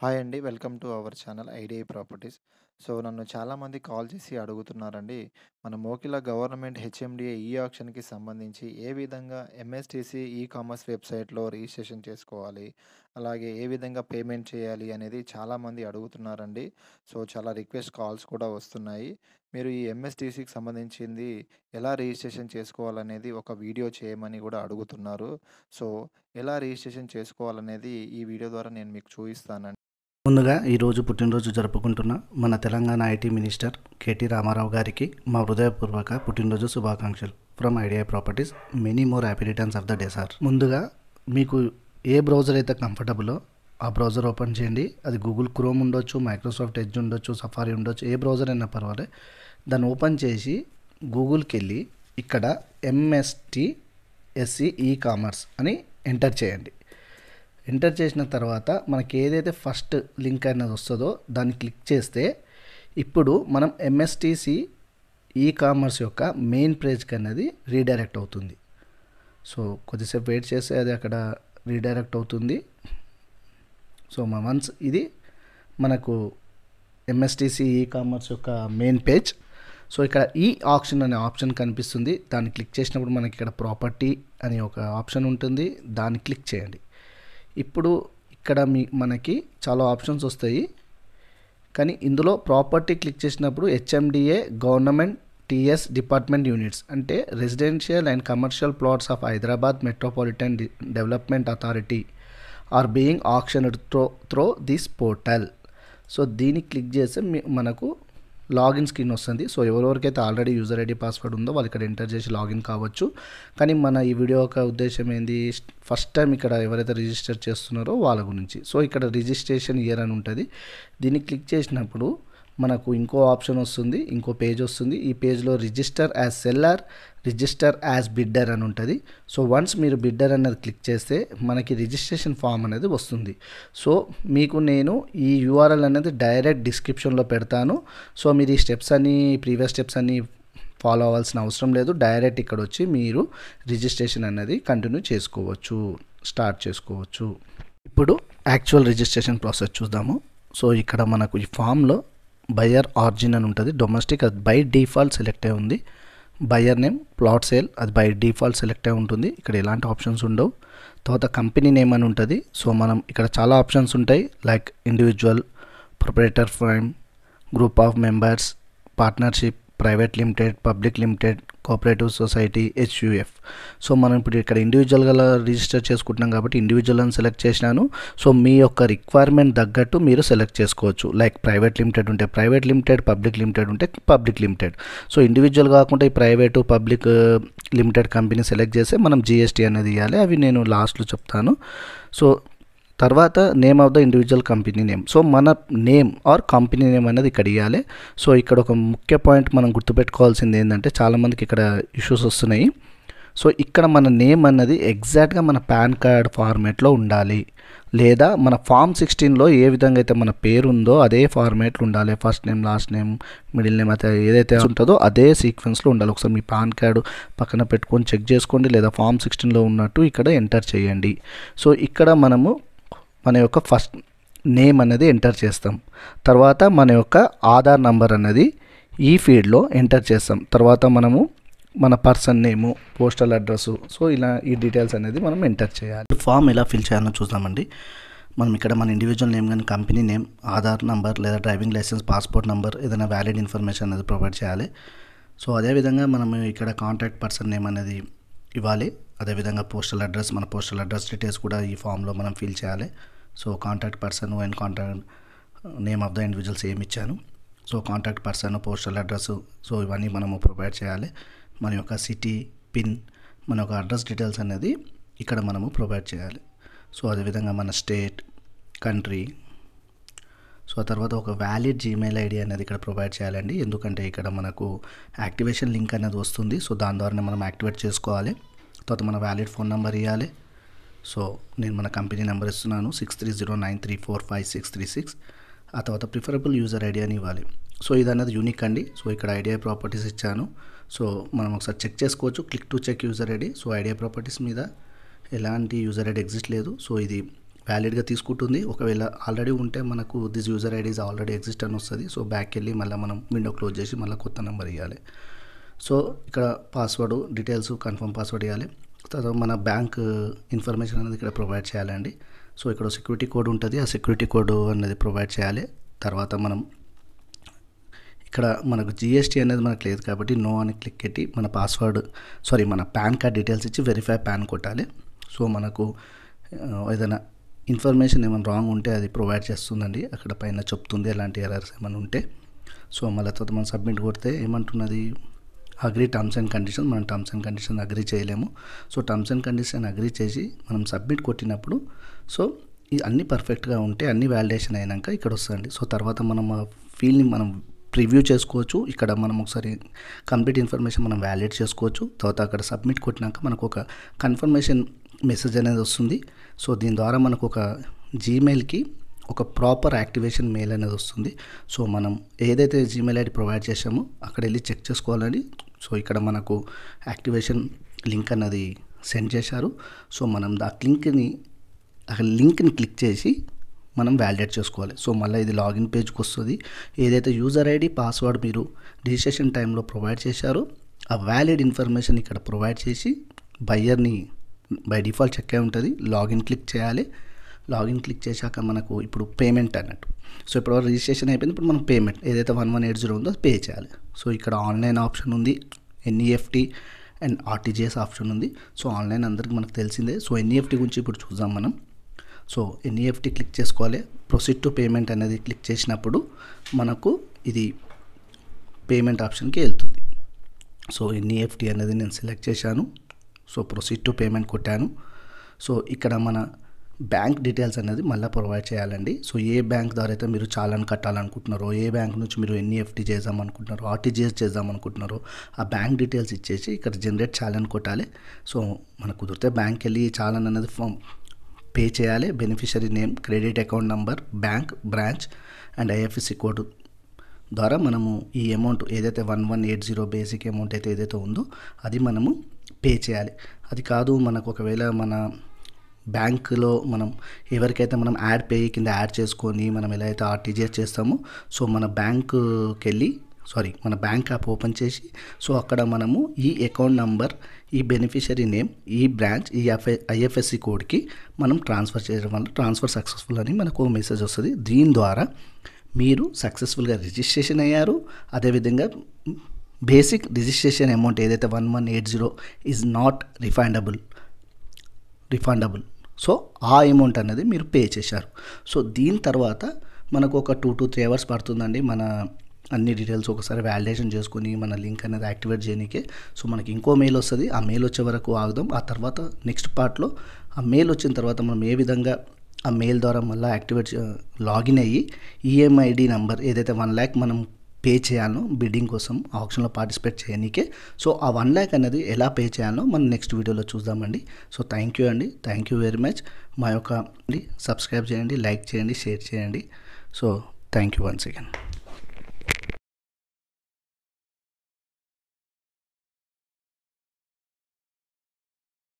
Hi అండి. Welcome to our channel idea properties. So, నన్ను చాలామంది కాల్ చేసి అడుగుతున్నారండి. మన మోకిలా గవర్నమెంట్ హెచ్ఎండిఏ ఈ ఆక్షన్‌కి సంబంధించి ఏ విధంగా ఎంఎస్‌టీసీ ఈ కామర్స్ వెబ్‌సైట్‌లో రిజిస్ట్రేషన్ చేసుకోవాలి? అలాగే ఏ విధంగా పేమెంట్ చేయాలి? అనేది చాలామంది అడుగుతున్నారండి. సో, చాలా రిక్వెస్ట్ కాల్స్ కూడా వస్తున్నాయి. మీరు ఈ ఎంఎస్‌టీసీకి సంబంధించింది ఎలా రిజిస్ట్రేషన్ చేసుకోవాలనేది ఒక వీడియో చేయమని కూడా అడుగుతున్నారు. సో, ఎలా రిజిస్ట్రేషన్ చేసుకోవాలనేది ఈ వీడియో ద్వారా నేను మీకు చూయిస్తానండి. ముందుగా ఈరోజు పుట్టినరోజు జరుపుకుంటున్న మన Telangana IT minister KT Ramarao గారికి మా హృదయపూర్వక పుట్టినరోజు శుభాకాంక్షలు from idea properties many more happy returns of the day sir ముందుగా మీకు ఏ బ్రౌజర్ అయితే కంఫర్టబులో ఆ బ్రౌజర్ ఓపెన్ చేయండి అది గూగుల్ క్రోమ్ ఉండొచ్చు మైక్రోసాఫ్ట్ ఎడ్జ్ ఉండొచ్చు సఫారీ ఉండొచ్చు ఏ బ్రౌజర్ అయినా పర్వాలేదు దాన్ని ఓపెన్ చేసి గూగుల్కి వెళ్ళి ఇక్కడ ఎంఎస్టి ఎస్సి ఈ కామర్స్ అని ఎంటర్ చేయండి ఎంటర్ చేసిన తర్వాత మనకి ఏదైతే ఫస్ట్ లింక్ అనేది వస్తుందో దాన్ని క్లిక్ చేస్తే ఇప్పుడు మనం ఎంఎస్టీసీ ఈ కామర్స్ యొక్క మెయిన్ పేజ్కి అనేది రీడైరెక్ట్ అవుతుంది సో కొద్దిసేపు వెయిట్ చేస్తే అది అక్కడ రీడైరెక్ట్ అవుతుంది సో వన్స్ ఇది మనకు ఎంఎస్టీసీ ఈ కామర్స్ యొక్క మెయిన్ పేజ్ సో ఇక్కడ ఈ ఆప్షన్ అనే ఆప్షన్ కనిపిస్తుంది దాన్ని క్లిక్ చేసినప్పుడు మనకి ఇక్కడ ప్రాపర్టీ అనే ఒక ఆప్షన్ ఉంటుంది దాన్ని క్లిక్ చేయండి ఇప్పుడు ఇక్కడ మీ మనకి చాలా ఆప్షన్స్ వస్తాయి కానీ ఇందులో ప్రాపర్టీ క్లిక్ చేసినప్పుడు HMDA government TS department units అంటే residential and commercial plots of Hyderabad metropolitan development authority are being option through through this portal so దీన్ని క్లిక్ చేస్తే మీ- మనకు లాగిన్ స్క్రీన్ వస్తుంది సో ఎవరెవరికైతే ఆల్రెడీ యూజర్ ఐడి పాస్వర్డ్ ఉందో వాళ్ళు ఇక్కడ ఎంటర్ చేసి లాగిన్ కావచ్చు కానీ మన ఈ వీడియో యొక్క ఉద్దేశం ఏంది ఫస్ట్ టైం ఇక్కడ ఎవరైతే రిజిస్టర్ చేస్తున్నారో వాళ్ళ గురించి సో ఇక్కడ రిజిస్ట్రేషన్ ఇయర్ అని ఉంటుంది దీన్ని క్లిక్ చేసినప్పుడు మనకు ఇంకో ఆప్షన్ వస్తుంది ఇంకో పేజ్ వస్తుంది ఈ పేజ్లో register as seller register as bidder అని ఉంటుంది సో వన్స్ మీరు బిడ్డర్ అనేది క్లిక్ చేస్తే మనకి రిజిస్ట్రేషన్ ఫామ్ అనేది వస్తుంది సో మీకు నేను ఈ యూఆర్ఎల్ అనేది డైరెక్ట్ డిస్క్రిప్షన్లో పెడతాను సో మీరు ఈ స్టెప్స్ అన్ని ప్రీవియస్ స్టెప్స్ అన్ని ఫాలో అవ్వాల్సిన అవసరం లేదు డైరెక్ట్ ఇక్కడ వచ్చి మీరు రిజిస్ట్రేషన్ అనేది కంటిన్యూ చేసుకోవచ్చు స్టార్ట్ చేసుకోవచ్చు ఇప్పుడు యాక్చువల్ రిజిస్ట్రేషన్ ప్రాసెస్ చూద్దాము సో ఇక్కడ మనకు ఈ ఫామ్లో బయర్ ఆర్జిన్ అని ఉంటుంది డొమెస్టిక్ అది బై డిఫాల్ట్ సెలెక్ట్ అయి ఉంది బయర్ నేమ్ ప్లాట్ సేల్ అది బై డిఫాల్ట్ సెలెక్ట్ అయి ఉంటుంది ఇక్కడ ఎలాంటి ఆప్షన్స్ ఉండవు తర్వాత కంపెనీ నేమ్ అని ఉంటుంది సో మనం ఇక్కడ చాలా ఆప్షన్స్ ఉంటాయి like individual proprietor firm group of members partnership private limited public limited cooperative society HUF so మనం ఇప్పుడు ఇక్కడ ఇండివిజువల్గా రిజిస్టర్ చేసుకుంటున్నాం కాబట్టి ఇండివిజువల్ అని సెలెక్ట్ చేసినాను సో మీ యొక్క రిక్వైర్మెంట్ తగ్గట్టు మీరు సెలెక్ట్ చేసుకోవచ్చు లైక్ ప్రైవేట్ లిమిటెడ్ ఉంటే ప్రైవేట్ లిమిటెడ్ పబ్లిక్ లిమిటెడ్ ఉంటే పబ్లిక్ లిమిటెడ్ సో ఇండివిజువల్ కాకుండా ఈ private public limited company select చేస్తే మనం జిఎస్టీ అనేది ఇవ్వాలి అవి నేను లాస్ట్లో చెప్తాను సో తర్వాత name of the individual company name so మన నేమ్ ఆర్ కంపెనీ నేమ్ అనేది ఇక్కడ ఇవ్వాలి సో ఇక్కడ ఒక ముఖ్య పాయింట్ మనం గుర్తుపెట్టుకోవాల్సింది ఏంటంటే చాలామందికి ఇక్కడ ఇష్యూస్ వస్తున్నాయి సో ఇక్కడ మన నేమ్ అన్నది ఎగ్జాక్ట్గా మన పాన్ కార్డ్ ఫార్మేట్లో ఉండాలి లేదా మన ఫామ్ సిక్స్టీన్లో ఏ విధంగా అయితే మన పేరు ఉందో అదే ఫార్మేట్లో ఉండాలి first name last name middle name అయితే ఏదైతే ఉంటుందో అదే సీక్వెన్స్లో ఉండాలి ఒకసారి మీ పాన్ కార్డు పక్కన పెట్టుకొని చెక్ చేసుకోండి లేదా ఫామ్ సిక్స్టీన్లో ఉన్నట్టు ఇక్కడ ఎంటర్ చేయండి సో ఇక్కడ మనము మన యొక్క ఫస్ట్ నేమ్ అనేది ఎంటర్ చేస్తాం తర్వాత మన యొక్క ఆధార్ నంబర్ అనేది ఈ ఫీల్డ్లో ఎంటర్ చేస్తాం తర్వాత మనము మన person name postal address so ఇలా ఈ డీటెయిల్స్ అనేది మనం ఎంటర్ చేయాలి ఫామ్ ఎలా ఫిల్ చేయాలో చూద్దామండి మనం ఇక్కడ మన ఇండివిజువల్ నేమ్ కానీ కంపెనీ నేమ్ ఆధార్ నంబర్ లేదా డ్రైవింగ్ లైసెన్స్ పాస్పోర్ట్ నంబర్ ఏదైనా వ్యాలిడ్ ఇన్ఫర్మేషన్ అనేది ప్రొవైడ్ చేయాలి సో అదేవిధంగా మనం ఇక్కడ కాంటాక్ట్ పర్సన్ నేమ్ అనేది ఇవ్వాలి అదేవిధంగా పోస్టల్ అడ్రస్ మన పోస్టల్ అడ్రస్ డీటెయిల్స్ కూడా ఈ ఫామ్లో మనం ఫిల్ చేయాలి so contact person and contact name of the individuals ఏమి ఇచ్చాను so contact person postal address so ఇవన్నీ మనము ప్రొవైడ్ చేయాలి మన యొక్క సిటీ పిన్ మన యొక్క అడ్రస్ డీటెయిల్స్ అనేది ఇక్కడ మనము ప్రొవైడ్ చేయాలి సో అదేవిధంగా మన స్టేట్ కంట్రీ సో ఆ తర్వాత ఒక వ్యాలిడ్ జీమెయిల్ ఐడి అనేది ఇక్కడ ప్రొవైడ్ చేయాలండి ఎందుకంటే ఇక్కడ మనకు యాక్టివేషన్ లింక్ అనేది వస్తుంది సో దాని ద్వారానే మనం యాక్టివేట్ చేసుకోవాలి తర్వాత మన వ్యాలిడ్ ఫోన్ నెంబర్ ఇవ్వాలి సో నేను మన కంపెనీ నెంబర్ ఇస్తున్నాను six three zero nine three four five six three six ఆ తర్వాత ప్రిఫరబుల్ యూజర్ ఐడి అని ఇవ్వాలి సో ఇది అనేది యూనిక్ అండి సో ఇక్కడ ఐడియా ప్రాపర్టీస్ ఇచ్చాను సో మనం ఒకసారి చెక్ చేసుకోవచ్చు click to check user ID so idea properties మీద ఎలాంటి యూజర్ ఐడి ఎగ్జిస్ట్ లేదు సో ఇది వ్యాలిడ్గా తీసుకుంటుంది ఒకవేళ ఆల్రెడీ ఉంటే మనకు this user IDs already exist అని వస్తుంది సో బ్యాక్ వెళ్ళి మళ్ళీ మనం విండో క్లోజ్ చేసి మళ్ళీ కొత్త నెంబర్ ఇవ్వాలి సో ఇక్కడ పాస్వర్డ్ డీటెయిల్స్ కన్ఫర్మ్ పాస్వర్డ్ ఇవ్వాలి తర్వాత మన బ్యాంక్ ఇన్ఫర్మేషన్ అనేది ఇక్కడ ప్రొవైడ్ చేయాలండి సో ఇక్కడ సెక్యూరిటీ కోడ్ ఉంటుంది ఆ సెక్యూరిటీ కోడ్ అనేది ప్రొవైడ్ చేయాలి తర్వాత మనం ఇక్కడ మనకు జిఎస్టీ అనేది మనకు లేదు కాబట్టి నో అని క్లిక్ పెట్టి మన పాస్వర్డ్ సారీ మన పాన్ కార్డ్ డీటెయిల్స్ ఇచ్చి వెరిఫై పాన్ కొట్టాలి సో మనకు ఆ, ఏదైనా ఇన్ఫర్మేషన్ ఏమైనా రాంగ్ ఉంటే అది ప్రొవైడ్ చేస్తుందండి అక్కడ పైన చెప్తుంది ఎలాంటి ఎర్రర్స్ ఏమైనా ఉంటే సో మళ్ళీ తర్వాత మనం సబ్మిట్ కొడితే ఏమంటున్నది అగ్రి టర్మ్స్ అండ్ కండిషన్ మనం టర్మ్స్ అండ్ కండిషన్ అగ్రి చేయలేము so terms and condition agree చేసి మనం సబ్మిట్ కొట్టినప్పుడు సో ఈ అన్నీ పర్ఫెక్ట్గా ఉంటే అన్ని వ్యాలిడేషన్ అయినాక ఇక్కడ వస్తుంది సో తర్వాత మనం ఆ ఫీల్డ్ని మనం ప్రివ్యూ చేసుకోవచ్చు ఇక్కడ మనం ఒకసారి కంప్లీట్ ఇన్ఫర్మేషన్ మనం వ్యాలిడేట్ చేసుకోవచ్చు తర్వాత అక్కడ సబ్మిట్ కొట్టినాక మనకు ఒక కన్ఫర్మేషన్ మెసేజ్ అనేది వస్తుంది సో దీని ద్వారా మనకు ఒక జీమెయిల్కి ఒక ప్రాపర్ యాక్టివేషన్ మెయిల్ అనేది వస్తుంది సో మనం ఏదైతే జీమెయిల్ ఐడి ప్రొవైడ్ చేసామో అక్కడ వెళ్ళి చెక్ చేసుకోవాలండి సో ఇక్కడ మనకు యాక్టివేషన్ లింక్ అన్నది సెండ్ చేశారు సో మనం ఆ లింక్ని ఆ లింక్ని క్లిక్ చేసి మనం వ్యాలిడేట్ చేసుకోవాలి సో మళ్ళీ ఇది లాగిన్ పేజ్కి వస్తుంది ఏదైతే యూజర్ ఐడి పాస్వర్డ్ మీరు రిజిస్ట్రేషన్ టైంలో ప్రొవైడ్ చేశారో ఆ వ్యాలిడ్ ఇన్ఫర్మేషన్ ఇక్కడ ప్రొవైడ్ చేసి బయ్యర్ని బై డిఫాల్ట్ చెక్ అయి ఉంటుంది లాగిన్ క్లిక్ చేయాలి లాగిన్ క్లిక్ చేశాక మనకు ఇప్పుడు పేమెంట్ అన్నట్టు సో ఇప్పుడు రిజిస్ట్రేషన్ అయిపోయింది ఇప్పుడు మనం పేమెంట్ ఏదైతే వన్ వన్ ఎయిట్ జీరో ఉందో అది పే చేయాలి సో ఇక్కడ ఆన్లైన్ ఆప్షన్ ఉంది ఎన్ఈఎఫ్టీ అండ్ ఆర్టీజీఎస్ ఆప్షన్ ఉంది సో ఆన్లైన్ అందరికి మనకు తెలిసిందే సో ఎన్ఈఎఫ్టీ గురించి ఇప్పుడు చూద్దాం మనం సో ఎన్ఈఎఫ్టీ క్లిక్ చేసుకోవాలి ప్రొసీడ్ టు పేమెంట్ అనేది క్లిక్ చేసినప్పుడు మనకు ఇది పేమెంట్ ఆప్షన్కి వెళ్తుంది సో ఎన్ఈఎఫ్టీ అనేది నేను సెలెక్ట్ చేశాను సో ప్రొసీడ్ టు పేమెంట్ కొట్టాను సో ఇక్కడ మన బ్యాంక్ డీటెయిల్స్ అనేది మళ్ళీ ప్రొవైడ్ చేయాలండి సో ఏ బ్యాంక్ ద్వారా అయితే మీరు చాలాని కట్టాలనుకుంటున్నారో ఏ బ్యాంక్ నుంచి మీరు ఎన్ఈఎఫ్టీ చేద్దాం అనుకుంటున్నారో ఆర్టీజీఎస్ చేద్దాం అనుకుంటున్నారో ఆ బ్యాంక్ డీటెయిల్స్ ఇచ్చేసి ఇక్కడ జనరేట్ చాలని కొట్టాలి సో మనకు కుదిరితే బ్యాంక్ వెళ్ళి చాలని అనేది ఫామ్ పే చేయాలి beneficiary name credit account number bank branch and IFSC code ద్వారా మనము ఈ అమౌంట్ ఏదైతే one one eight zero basic amount అయితే ఏదైతే ఉందో అది మనము పే చేయాలి అది కాదు మనకు ఒకవేళ మన బ్యాంకులో మనం ఎవరికైతే మనం యాడ్ పే కింద యాడ్ చేసుకొని మనం ఎలా అయితే ఆర్టీజీఎస్ చేస్తామో సో మన బ్యాంకుకి వెళ్ళి సారీ మన బ్యాంక్ యాప్ ఓపెన్ చేసి సో అక్కడ మనము ఈ అకౌంట్ నంబర్ ఈ బెనిఫిషరీ నేమ్ ఈ బ్రాంచ్ ఈ ఎఫ్ఐ ఐఎఫ్ఎస్సి కోడ్కి మనం ట్రాన్స్ఫర్ చేయడం వల్ల ట్రాన్స్ఫర్ సక్సెస్ఫుల్ అని మనకు ఒక మెసేజ్ వస్తుంది దీని ద్వారా మీరు సక్సెస్ఫుల్గా రిజిస్ట్రేషన్ అయ్యారు అదేవిధంగా బేసిక్ రిజిస్ట్రేషన్ అమౌంట్ ఏదైతే one one eight zero is not refundable refundable so ఆ అమౌంట్ అనేది మీరు పే చేశారు సో దీని తర్వాత మనకు ఒక టూ టు త్రీ అవర్స్ పడుతుందండి మన అన్ని డీటెయిల్స్ ఒకసారి వ్యాలిడేషన్ చేసుకొని మన లింక్ అనేది యాక్టివేట్ చేయడానికే సో మనకి ఇంకో మెయిల్ వస్తుంది ఆ మెయిల్ వచ్చే వరకు ఆగుదాం ఆ తర్వాత నెక్స్ట్ పార్ట్లో ఆ మెయిల్ వచ్చిన తర్వాత మనం ఏ విధంగా ఆ మెయిల్ ద్వారా మళ్ళీ యాక్టివేట్ లాగిన్ అయ్యి ఈఎంఐడి నెంబర్ ఏదైతే వన్ ల్యాక్ మనం పే చేయాలనో బిడ్డింగ్ కోసం ఆప్షన్లో పార్టిసిపేట్ చేయనీకే సో ఆ వన్ ల్యాక్ అనేది ఎలా పే చేయాలో మనం నెక్స్ట్ వీడియోలో చూద్దామండి సో థ్యాంక్ యూ అండి థ్యాంక్ యూ వెరీ మచ్ మా యొక్క సబ్స్క్రైబ్ చేయండి లైక్ చేయండి షేర్ చేయండి so thank you once again